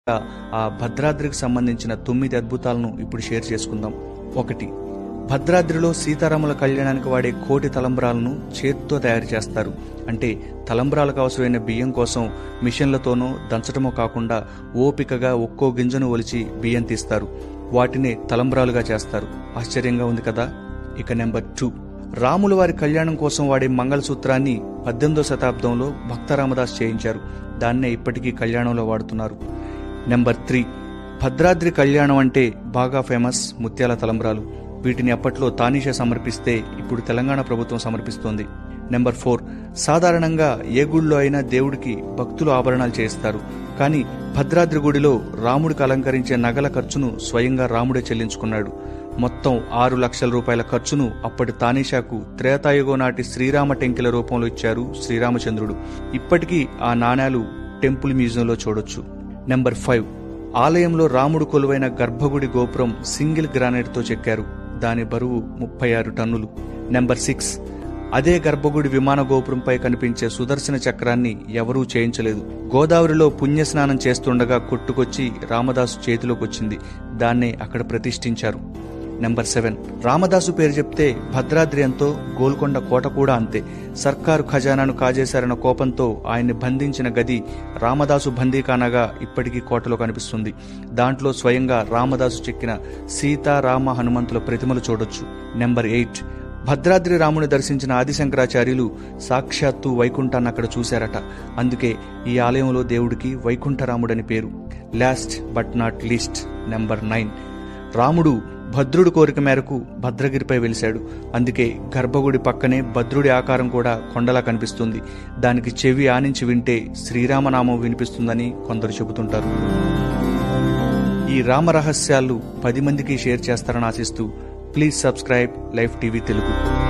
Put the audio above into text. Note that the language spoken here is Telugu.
ఆ భద్రాద్రికి సంబంధించిన తొమ్మిది అద్భుతాలను ఇప్పుడు షేర్ చేసుకుందాం ఒకటి భద్రాద్రిలో సీతారాముల కళ్యాణానికి వాడే కోటి తలంబ్రాలను చేత్తో తయారు చేస్తారు అంటే తలంబ్రాలకు అవసరమైన బియ్యం కోసం మిషన్లతోనో దంచటమో కాకుండా ఓపికగా ఒక్కో గింజను ఒలిచి బియ్యం తీస్తారు వాటిని తలంబ్రాలుగా చేస్తారు ఆశ్చర్యంగా ఉంది కదా ఇక నెంబర్ టూ రాముల వారి కళ్యాణం కోసం వాడే మంగళసూత్రాన్ని పద్దెనిమిదో శతాబ్దంలో భక్త రామదాస్ చేయించారు దాన్నే ఇప్పటికీ కళ్యాణంలో వాడుతున్నారు నెంబర్ త్రీ భద్రాద్రి కళ్యాణం అంటే బాగా ఫేమస్ ముత్యాల తలంబ్రాలు వీటిని అప్పట్లో తానీషా సమర్పిస్తే ఇప్పుడు తెలంగాణ ప్రభుత్వం సమర్పిస్తోంది నెంబర్ ఫోర్ సాధారణంగా ఏ గుడిలో అయినా దేవుడికి భక్తులు ఆభరణాలు చేయిస్తారు కానీ భద్రాద్రి గుడిలో రాముడికి అలంకరించే నగల ఖర్చును స్వయంగా రాముడే చెల్లించుకున్నాడు మొత్తం ఆరు లక్షల రూపాయల ఖర్చును అప్పటి తానీషాకు త్రేతాయుగో నాటి శ్రీరామ టెంకిల రూపంలో ఇచ్చారు శ్రీరామచంద్రుడు ఇప్పటికీ ఆ నాణేలు టెంపుల్ మ్యూజియంలో చూడొచ్చు నెంబర్ ఫైవ్ ఆలయంలో రాముడు కొలువైన గర్భగుడి గోపురం సింగిల్ గ్రానైట్తో చెక్కారు దాని బరువు ముప్పై ఆరు టన్నులు నెంబర్ సిక్స్ అదే గర్భగుడి విమాన గోపురంపై కనిపించే సుదర్శన చక్రాన్ని ఎవరూ చేయించలేదు గోదావరిలో పుణ్యస్నానం చేస్తుండగా కొట్టుకొచ్చి రామదాసు చేతిలోకి వచ్చింది దాన్నే అక్కడ ప్రతిష్ఠించారు నెంబర్ సెవెన్ రామదాసు పేరు చెప్తే భద్రాద్రి ఎంతో గోల్కొండ కోట కూడా అంతే సర్కారు ఖజానాను కాజేశారన్న కోపంతో ఆయన్ని బంధించిన గది రామదాసు బందీఖానాగా ఇప్పటికీ కోటలో కనిపిస్తుంది దాంట్లో స్వయంగా రామదాసు చెక్కిన సీతా రామ హనుమంతుల ప్రతిమలు చూడొచ్చు నెంబర్ ఎయిట్ భద్రాద్రి రాముని దర్శించిన ఆదిశంకరాచార్యులు సాక్షాత్తు వైకుంఠాన్ని అక్కడ చూశారట అందుకే ఈ ఆలయంలో దేవుడికి వైకుంఠరాముడని పేరు last but not least number nine రాముడు భద్రుడి కోరిక మేరకు భద్రగిరిపై వెలిశాడు అందుకే గర్భగుడి పక్కనే భద్రుడి ఆకారం కూడా కొండలా కనిపిస్తుంది దానికి చెవి ఆనించి వింటే శ్రీరామనామం వినిపిస్తుందని కొందరు చెబుతుంటారు ఈ రామ రహస్యాలు పది మందికి షేర్ చేస్తారని ఆశిస్తూ please subscribe life TV Telugu